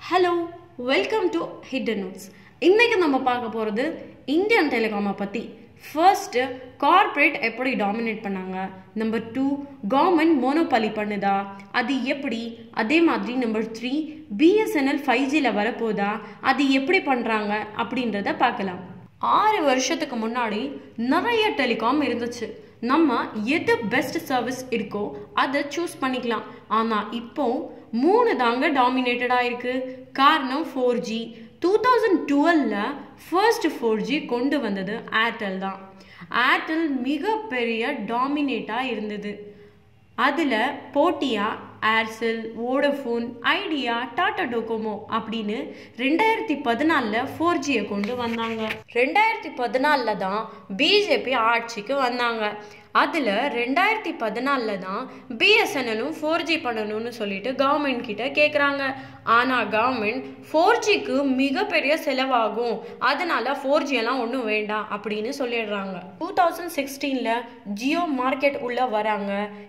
hello welcome to hidden notes இன்னைக்கு நம்ம பார்க்க போகிறது இந்தியன் டெலிகாமை பற்றி ஃபர்ஸ்ட்டு கார்ப்பரேட் எப்படி டாமினேட் பண்ணாங்க நம்பர் டூ கவர்மெண்ட் மோனோபாலி பண்ணுதா அது எப்படி அதே மாதிரி நம்பர் த்ரீ பிஎஸ்என்எல் ஃபைவ் ஜியில் வரப்போதா அது எப்படி பண்ணுறாங்க அப்படின்றத பார்க்கலாம் ஆறு வருஷத்துக்கு முன்னாடி நிறைய டெலிகாம் இருந்துச்சு நம்ம எது பெஸ்ட் சர்வீஸ் இருக்கோ அதை சூஸ் பண்ணிக்கலாம் ஆனால் இப்போ மூணு தாங்க டாமினேட்டடாக இருக்கு காரணம் ஃபோர் ஜி டூ தௌசண்ட் டுவெலில் ஃபர்ஸ்ட் ஃபோர் ஜி கொண்டு வந்தது ஏர்டெல் தான் ஏர்டெல் மிகப்பெரிய டாமினேட்டாக இருந்தது அதில் போட்டியாக Aircel Vodafone Idea Tata Docomo அப்படின்னு ரெண்டாயிரத்தி பதினாலில் ஃபோர் ஜியை கொண்டு வந்தாங்க ரெண்டாயிரத்தி பதினாலில் தான் பிஜேபி ஆட்சிக்கு வந்தாங்க அதில் ரெண்டாயிரத்தி பதினாலில் தான் பிஎஸ்என்எலும் ஃபோர் ஜி பண்ணணும்னு சொல்லிட்டு கவர்மெண்ட் கிட்ட கேட்குறாங்க ஆனால் கவர்மெண்ட் ஃபோர் ஜிக்கு மிகப்பெரிய செலவாகும் அதனால ஃபோர் ஜி எல்லாம் ஒன்றும் வேண்டாம் அப்படின்னு சொல்லிடுறாங்க டூ தௌசண்ட் சிக்ஸ்டீனில் ஜியோ மார்க்கெட் உள்ளே வராங்க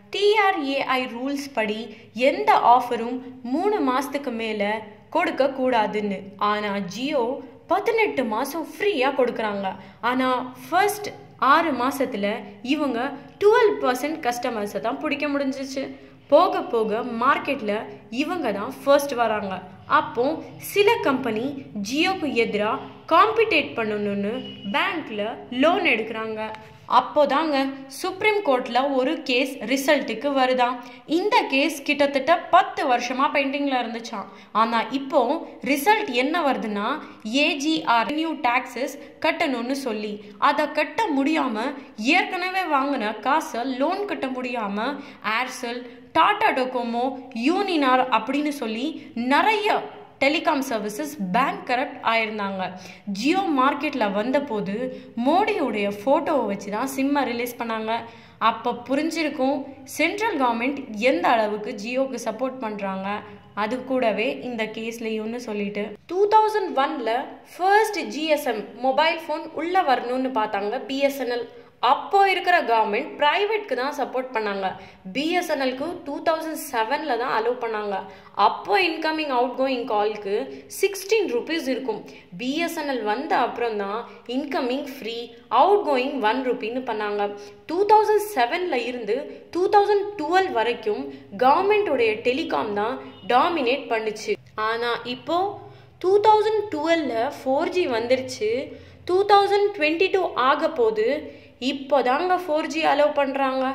டிஆர்ஏஐ ரூல்ஸ் படி எந்த ஆஃபரும் மூணு மாதத்துக்கு மேலே கொடுக்க கூடாதுன்னு ஆனால் ஜியோ பதினெட்டு மாதம் ஃப்ரீயாக கொடுக்குறாங்க ஆனால் ஃபர்ஸ்ட் ஆறு மாதத்தில் இவங்க டுவெல் பர்சன்ட் கஸ்டமர்ஸை தான் பிடிக்க முடிஞ்சிச்சு போக போக மார்க்கெட்டில் இவங்க தான் ஃபர்ஸ்ட் வராங்க அப்போ சில கம்பெனி ஜியோக்கு எதிராக காம்படிட் பண்ணணும்னு பேங்க்கில் லோன் எடுக்கிறாங்க அப்போதாங்க சுப்ரீம் கோர்ட்டில் ஒரு கேஸ் ரிசல்ட்டுக்கு வருதாம் இந்த கேஸ் கிட்டத்தட்ட பத்து வருஷமாக பெண்டிங்கில் இருந்துச்சான் ஆனால் இப்போ ரிசல்ட் என்ன வருதுன்னா ஏஜிஆர் நியூ டாக்ஸஸ் கட்டணும்னு சொல்லி அதை கட்ட முடியாமல் ஏற்கனவே வாங்கின காசை லோன் கட்ட முடியாமல் ஏர்செல் டாடா டொகோமோ யூனினார் அப்படின்னு சொல்லி நிறைய டெலிகாம் சர்வீசஸ் பேங்க் கரப்ட் ஆயிருந்தாங்க ஜியோ மார்க்கெட்டில் வந்தபோது மோடியுடைய ஃபோட்டோவை வச்சு தான் சிம்மை ரிலீஸ் பண்ணாங்க அப்போ புரிஞ்சிருக்கும் சென்ட்ரல் கவர்மெண்ட் எந்த அளவுக்கு ஜியோக்கு சப்போர்ட் பண்ணுறாங்க அது கூடவே இந்த கேஸ்லையும்னு சொல்லிட்டு டூ தௌசண்ட் ஒன்ல ஃபர்ஸ்ட் ஜிஎஸ்எம் மொபைல் ஃபோன் உள்ளே வரணும்னு பார்த்தாங்க பிஎஸ்என்எல் அப்போ இருக்கிற கவர்மெண்ட் ப்ரைவேட்க்கு தான் சப்போர்ட் பண்ணாங்க பிஎஸ்என்எல்க்கு டூ தௌசண்ட் செவனில் தான் அலோவ் பண்ணாங்க அப்போ இன்கமிங் அவுட் கோயிங் கால்க்கு சிக்ஸ்டீன் ருபீஸ் இருக்கும் பிஎஸ்என்எல் வந்த அப்புறம் தான் incoming free outgoing one ருபின்னு பண்ணாங்க டூ தௌசண்ட் செவனில் இருந்து டூ தௌசண்ட் டுவெல் வரைக்கும் கவர்மெண்ட்டுடைய டெலிகாம் தான் டாமினேட் பண்ணுச்சு ஆனால் இப்போ டூ தௌசண்ட் டுவெலில் ஃபோர் ஜி வந்துருச்சு டூ தௌசண்ட் டுவெண்ட்டி டூ ஆக போது இப்போ தாங்க ஃபோர் ஜி அலோவ் பண்ணுறாங்க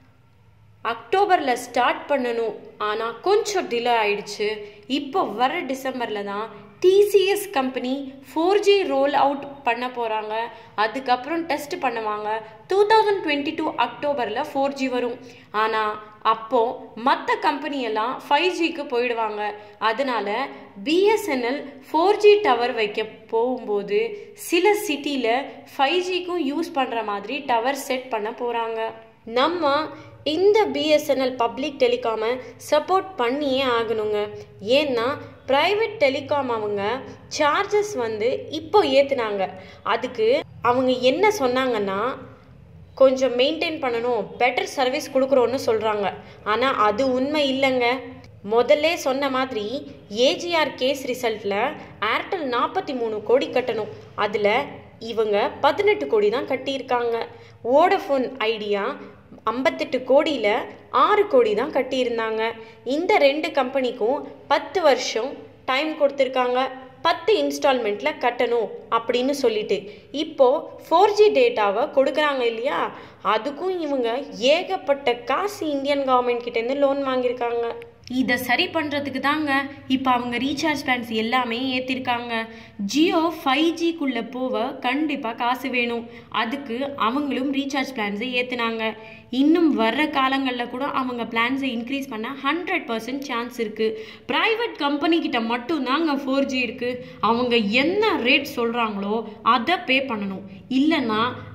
அக்டோபரில் ஸ்டார்ட் பண்ணணும் ஆனால் கொஞ்சம் டிலே ஆயிடுச்சு இப்போ வர டிசம்பரில் தான் TCS company four G roll out பண்ண போகிறாங்க அதுக்கப்புறம் டெஸ்ட் பண்ணுவாங்க டூ தௌசண்ட் டுவெண்ட்டி டூ அக்டோபரில் ஃபோர் ஜி வரும் ஆனால் அப்போது மற்ற கம்பெனியெல்லாம் ஃபைவ் ஜிக்கு போயிடுவாங்க அதனால பிஎஸ்என்எல் ஃபோர் ஜி டவர் வைக்க போகும்போது சில சிட்டியில் ஃபைவ் ஜிக்கும் யூஸ் பண்ணுற மாதிரி டவர் செட் பண்ண போகிறாங்க நம்ம இந்த பிஎஸ்என்எல் பப்ளிக் டெலிகாமை சப்போர்ட் பண்ணியே ஆகணுங்க ஏன்னா ப்ரைவேட் டெலிகாம் அவங்க சார்ஜஸ் வந்து இப்போ ஏற்றுனாங்க அதுக்கு அவங்க என்ன சொன்னாங்கன்னா கொஞ்சம் மெயின்டைன் பண்ணணும் பெட்டர் சர்வீஸ் கொடுக்குறோன்னு சொல்கிறாங்க ஆனால் அது உண்மை இல்லைங்க முதல்ல சொன்ன மாதிரி ஏஜிஆர் கேஸ் ரிசல்ட்டில் ஏர்டெல் நாற்பத்தி மூணு கோடி கட்டணும் அதில் இவங்க பதினெட்டு கோடி தான் கட்டியிருக்காங்க வோடஃபோன் ஐடியா ஐம்பத்தெட்டு கோடியில் ஆறு கோடி தான் கட்டியிருந்தாங்க இந்த ரெண்டு கம்பெனிக்கும் பத்து வருஷம் டைம் கொடுத்துருக்காங்க பத்து இன்ஸ்டால்மெண்ட்டில் கட்டணும் அப்படின்னு சொல்லிட்டு இப்போது ஃபோர் ஜி டேட்டாவை கொடுக்குறாங்க இல்லையா அதுக்கும் இவங்க ஏகப்பட்ட காசு இந்தியன் கவர்மெண்ட் கிட்டேருந்து லோன் வாங்கியிருக்காங்க இதை சரி பண்ணுறதுக்கு தாங்க இப்போ அவங்க ரீசார்ஜ் பிளான்ஸ் எல்லாமே ஏற்றிருக்காங்க ஜியோ ஃபைவ் ஜிக்குள்ளே போக கண்டிப்பாக காசு வேணும் அதுக்கு அவங்களும் ரீசார்ஜ் பிளான்ஸை ஏற்றுனாங்க இன்னும் வர்ற காலங்களில் கூட அவங்க பிளான்ஸை இன்க்ரீஸ் பண்ண ஹண்ட்ரட் பர்சன்ட் சான்ஸ் இருக்குது ப்ரைவேட் கம்பெனி கிட்ட மட்டும்தாங்க ஃபோர் ஜி இருக்குது அவங்க என்ன ரேட் சொல்கிறாங்களோ அதை பே பண்ணணும் இல்லைன்னா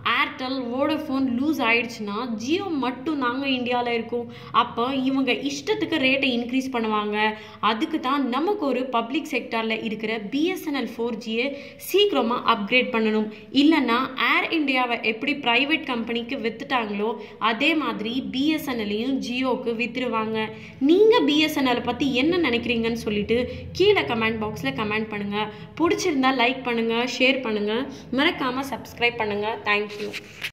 ஏர்டெல் வோடஃபோன் லூஸ் ஆயிடுச்சுன்னா ஜியோ மட்டும் நாங்கள் இந்தியாவில் இருக்கோம் அப்போ இவங்க இஷ்டத்துக்கு ரேட்டை இன்க்ரீஸ் பண்ணுவாங்க அதுக்கு தான் நமக்கு ஒரு பப்ளிக் செக்டாரில் இருக்கிற பிஎஸ்என்எல் ஃபோர் ஜியை சீக்கிரமாக அப்கிரேட் பண்ணணும் இல்லைன்னா ஏர் இந்தியாவை எப்படி ப்ரைவேட் கம்பெனிக்கு வித்துட்டாங்களோ அதே மாதிரி பிஎஸ்என்எல்லையும் ஜியோவுக்கு வித்துருவாங்க நீங்கள் பிஎஸ்என்எல் பற்றி என்ன நினைக்கிறீங்கன்னு சொல்லிட்டு கீழே கமெண்ட் பாக்ஸில் கமெண்ட் பண்ணுங்கள் பிடிச்சிருந்தா லைக் பண்ணுங்கள் ஷேர் பண்ணுங்கள் மறக்காமல் சப்ஸ்கிரைப் பண்ணுங்கள் தேங்க்யூ